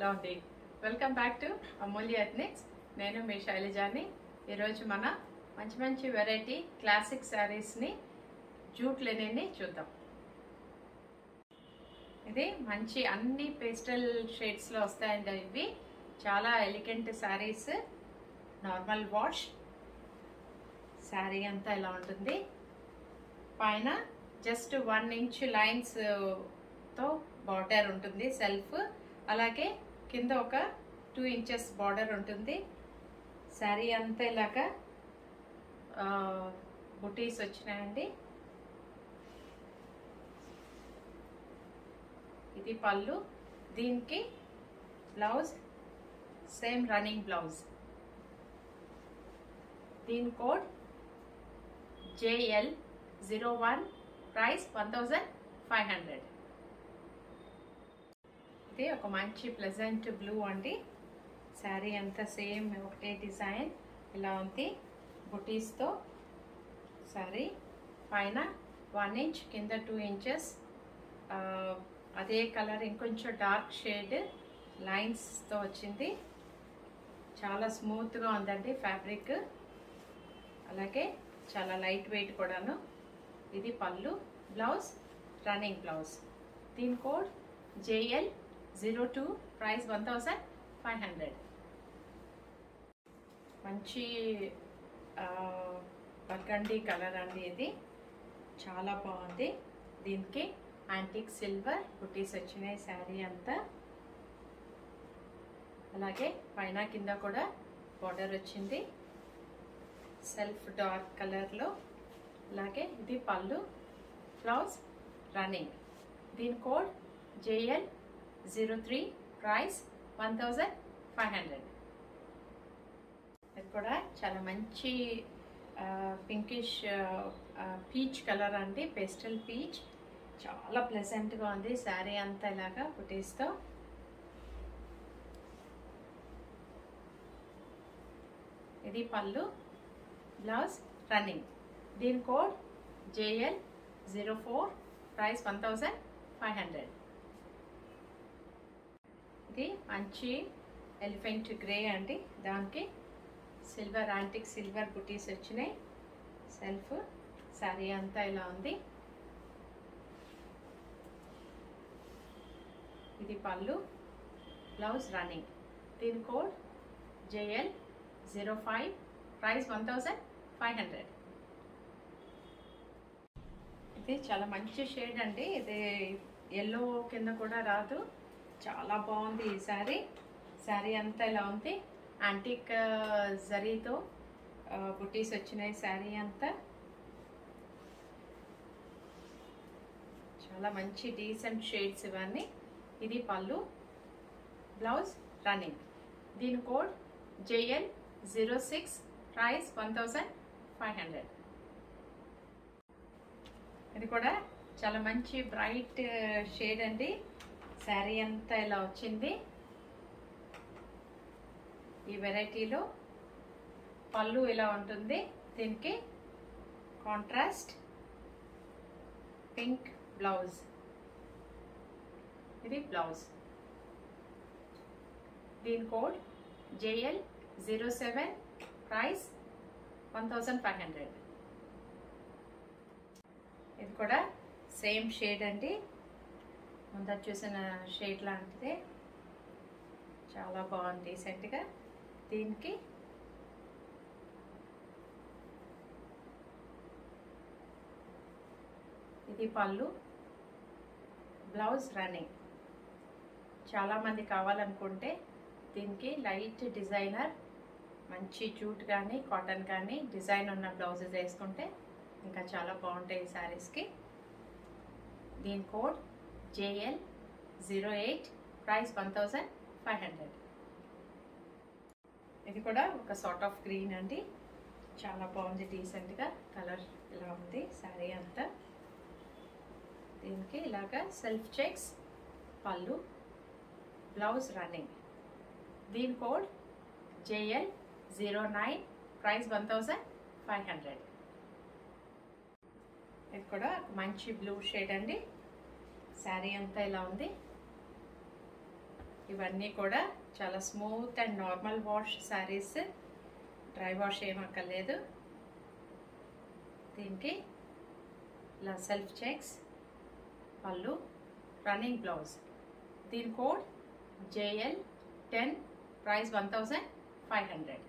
hello అండి welcome back to Amulya ethnics నేను మీ శైలజాని ఈరోజు మన మంచి మంచి వెరైటీ క్లాసిక్ శారీస్ని జూట్ లెనిన్ని చూద్దాం ఇది మంచి అన్ని పేస్టల్ షేడ్స్లో వస్తాయండి ఇవి చాలా elegant saris normal wash sari అంతా ఇలా ఉంటుంది పైన జస్ట్ వన్ ఇంచ్ లైన్స్ తో బార్డర్ ఉంటుంది సెల్ఫ్ అలాగే కింద ఒక టూ ఇంచెస్ బార్డర్ ఉంటుంది శారీ అంతా ఇలాగా బుటీస్ వచ్చినాయండి ఇది పళ్ళు దీనికి బ్లౌజ్ సేమ్ రన్నింగ్ బ్లౌజ్ దీని code JL zero one price one thousand five hundred ఇది ఒక మంచి ప్లెజెంట్ బ్లూ అండి శారీ అంతా సేమ్ ఒకటే డిజైన్ ఇలా ఉంది బుటీస్తో శారీ పైన వన్ ఇంచ్ కింద టూ ఇంచెస్ అదే కలర్ ఇంకొంచెం డార్క్ షేడ్ లైన్స్తో వచ్చింది చాలా స్మూత్గా ఉందండి ఫ్యాబ్రిక్ అలాగే చాలా లైట్ వెయిట్ కూడాను ఇది పళ్ళు బ్లౌజ్ రన్నింగ్ బ్లౌజ్ దీని code JL zero two price one thousand five hundred మంచి బర్గండీ కలర్ అండి ఇది చాలా బాగుంది దీనికి యాంటిక్ సిల్వర్ బుటీస్ వచ్చినాయి శారీ అంతా అలాగే పైన కింద కూడా బార్డర్ వచ్చింది సెల్ఫ్ డార్క్ కలర్లో అలాగే ఇది పళ్ళు బ్లౌజ్ రన్నింగ్ దీని code JL zero three price one thousand five hundred ఇది కూడా చాలా మంచి పింకిష్ పీచ్ కలర్ అండి పెస్టల్ పీచ్ చాలా ప్లెజెంట్గా ఉంది శారీ అంతా ఇలాగా పుటీస్తో ఇది పళ్ళు బ్లౌజ్ రన్నింగ్ దీని code JL zero four price one thousand five hundred ఇది మంచి ఎలిఫెంట్ గ్రే అండి దానికి సిల్వర్ యాంటిక్ సిల్వర్ బుటీస్ వచ్చినాయి సెల్ఫ్ శారీ అంతా ఇలా ఉంది ఇది పళ్ళు బ్లౌజ్ రన్నింగ్ దీని code JL zero five price one thousand five hundred ఇది చాలా మంచి షేడ్ అండి ఇది ఎల్లో కింద కూడా రాదు చాలా బాగుంది ఈ శారీ శారీ అంతా ఇలా ఉంది యాంటిక్ జరీతో బుటీస్ వచ్చినాయి శారీ అంతా చాలా మంచి డీసెంట్ షేడ్స్ ఇవన్నీ ఇది పళ్ళు బ్లౌజ్ రన్నింగ్ దీని code JL zero six price one thousand five hundred ఇది కూడా చాలా మంచి బ్రైట్ షేడ్ అండి శారీ అంతా ఇలా వచ్చింది ఈ వెరైటీలో పళ్ళు ఇలా ఉంటుంది దీనికి కాంట్రాస్ట్ పింక్ బ్లౌజ్ ఇది బ్లౌజ్ దీని code JL zero seven price one thousand five hundred ఇది కూడా సేమ్ షేడ్ అండి ముందర చూసిన షేడ్ లాంటిదే చాలా బాగుంది డీసెంట్గా దీనికి ఇది పళ్ళు బ్లౌజ్ రన్నింగ్ చాలామంది కావాలనుకుంటే దీనికి లైట్ డిజైనర్ మంచి జూట్ కానీ కాటన్ కానీ డిజైన్ ఉన్న బ్లౌజెస్ వేసుకుంటే ఇంకా చాలా బాగుంటాయి ఈ శారీస్కి దీని code JL zero eight price one thousand five hundred ఇది కూడా ఒక సార్ట్ ఆఫ్ గ్రీన్ అండి చాలా బాగుంది డీసెంట్గా కలర్ ఇలా ఉంది శారీ అంతా దీనికి ఇలాగా సెల్ఫ్ చెక్స్ పళ్ళు బ్లౌజ్ రన్నింగ్ దీని code JL zero nine price one thousand five hundred ఇది కూడా మంచి బ్లూ షేడ్ అండి శారీ అంతా ఇలా ఉంది ఇవన్నీ కూడా చాలా smooth and normal wash saris dry wash ఏమక్కర్లేదు దీనికి ఇలా సెల్ఫ్ చెక్స్ పళ్ళు రన్నింగ్ బ్లౌజ్ దీని code JL ten price one thousand five hundred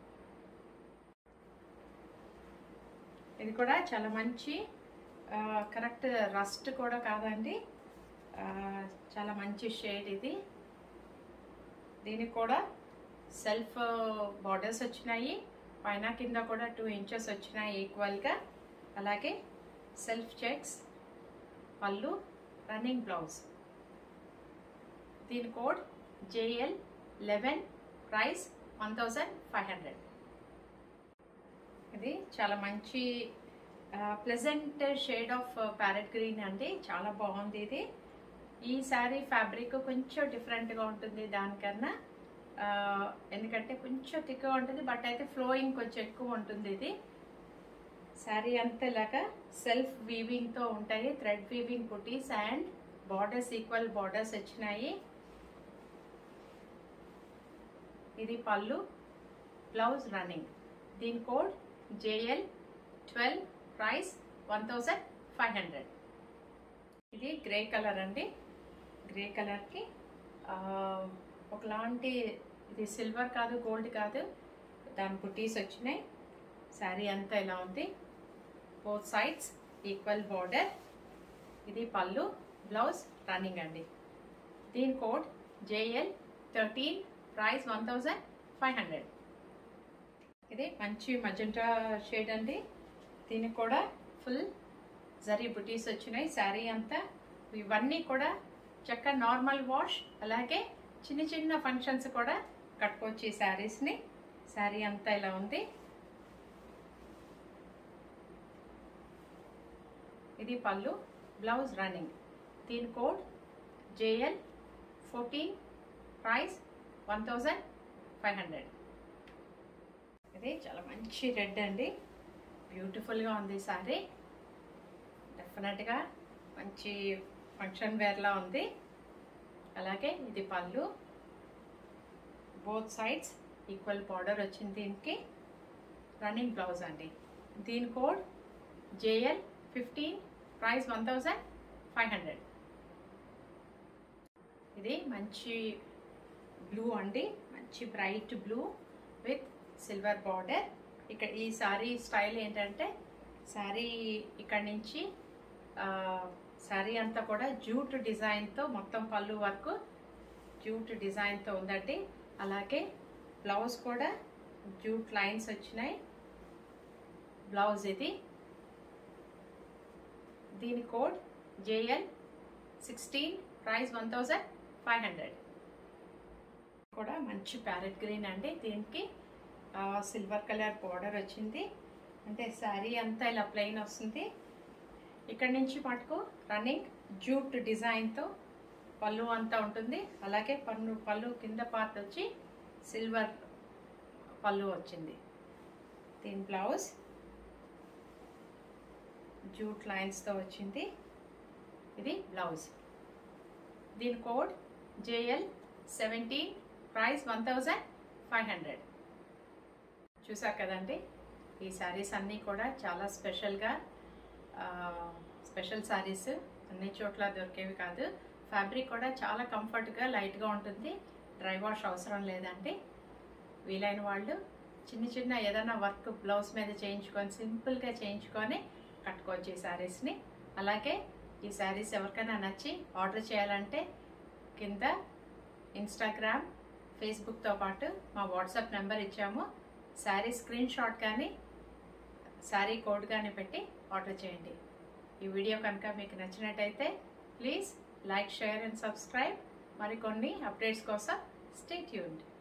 ఇది కూడా చాలా మంచి కరెక్ట్ రస్ట్ కూడా కాదండి ఆ, చాలా మంచి షేడ్ ఇది దీనికి కూడా సెల్ఫ్ బార్డర్స్ వచ్చినాయి పైన కింద కూడా టూ ఇంచెస్ వచ్చినాయి ఈక్వల్గా అలాగే సెల్ఫ్ చెక్స్ పళ్ళు రన్నింగ్ బ్లౌజ్ దీని code JL eleven price one thousand five hundred ఇది చాలా మంచి pleasant shade of parrot green అండి చాలా బాగుంది ఇది ఈ శారీ ఫ్యాబ్రిక్ కొంచెం డిఫరెంట్గా ఉంటుంది దానికన్నా ఆ, ఎందుకంటే కొంచెం థిక్గా ఉంటుంది బట్ అయితే ఫ్లోయింగ్ కొంచెం ఎక్కువ ఉంటుంది ఇది శారీ అంతా ఇలాగా సెల్ఫ్ వీవింగ్తో ఉంటాయి థ్రెడ్ వీవింగ్ కుటీస్ అండ్ బార్డర్స్ ఈక్వల్ బార్డర్స్ వచ్చినాయి ఇది పళ్ళు బ్లౌజ్ రన్నింగ్ దీని code JL twelve price one thousand five hundred ఇది గ్రే కలర్ అండి గ్రే కలర్కి ఒకలాంటి ఇది సిల్వర్ కాదు గోల్డ్ కాదు దాని బుటీస్ వచ్చినాయి శారీ అంతా ఇలా ఉంది బోత్ సైడ్స్ ఈక్వల్ బార్డర్ ఇది పళ్ళు బ్లౌజ్ రన్నింగ్ అండి దీని code JL thirteen price one thousand five hundred ఇది మంచి మజెంటా షేడ్ అండి దీనికి కూడా ఫుల్ జరీ బుటీస్ వచ్చినాయి శారీ అంతా ఇవన్నీ కూడా చక్క నార్మల్ వాష్ అలాగే చిన్న చిన్న ఫంక్షన్స్ కూడా కట్టుకోవచ్చు ఈ శారీస్ని శారీ అంతా ఇలా ఉంది ఇది పళ్ళు బ్లౌజ్ రన్నింగ్ దీని code JL fourteen price one thousand five hundred ఇది చాలా మంచి రెడ్ అండి బ్యూటిఫుల్గా ఉంది సారీ డెఫినెట్గా మంచి ఫంక్షన్ వేర్లా ఉంది అలాగే ఇది పళ్ళు బోత్ సైడ్స్ ఈక్వల్ బార్డర్ వచ్చింది దీనికి రన్నింగ్ బ్లౌజ్ అండి దీని code JL fifteen price one thousand five hundred ఇది మంచి బ్లూ అండి మంచి bright blue with silver border ఇక్కడ ఈ శారీ స్టైల్ ఏంటంటే శారీ ఇక్కడ నుంచి శారీ అంతా కూడా జూట్ డిజైన్తో మొత్తం పళ్ళు వరకు జూట్ డిజైన్తో ఉందండి అలాగే బ్లౌజ్ కూడా జూట్ లైన్స్ వచ్చినాయి బ్లౌజ్ ఇది దీని code JL sixteen price one thousand five hundred కూడా మంచి ప్యారెట్ గ్రీన్ అండి దీనికి సిల్వర్ కలర్ బార్డర్ వచ్చింది అంటే శారీ అంతా ఇలా ప్లెయిన్ వస్తుంది ఇక్కడ నుంచి మటుకు రన్నింగ్ జూట్ డిజైన్తో పళ్ళు అంతా ఉంటుంది అలాగే పన్ను పళ్ళు కింద పార్ట్ వచ్చి సిల్వర్ పళ్ళు వచ్చింది దీని బ్లౌజ్ జూట్ లైన్స్తో వచ్చింది ఇది బ్లౌజ్ దీని code JL seventeen price one thousand five hundred చూసారు కదండి ఈ శారీస్ అన్నీ కూడా చాలా స్పెషల్గా స్పెషల్ శారీస్ అన్ని చోట్ల దొరికేవి కాదు ఫ్యాబ్రిక్ కూడా చాలా కంఫర్ట్గా లైట్గా ఉంటుంది డ్రై వాష్ అవసరం లేదండి వీలైన వాళ్ళు చిన్న చిన్న ఏదైనా వర్క్ బ్లౌజ్ మీద చేయించుకొని సింపుల్గా చేయించుకొని కట్టుకోవచ్చు ఈ శారీస్ని అలాగే ఈ శారీస్ ఎవరికైనా నచ్చి ఆర్డర్ చేయాలంటే కింద ఇన్స్టాగ్రామ్ ఫేస్బుక్తో పాటు మా వాట్సాప్ నెంబర్ ఇచ్చాము శారీ స్క్రీన్ షాట్ కానీ శారీ కోడ్ కానీ పెట్టి ఆర్డర్ చేయండి ఈ వీడియో కనుక మీకు నచ్చినట్టయితే please like share and subscribe మరికొన్ని అప్డేట్స్ కోసం స్టే ట్యూన్డ్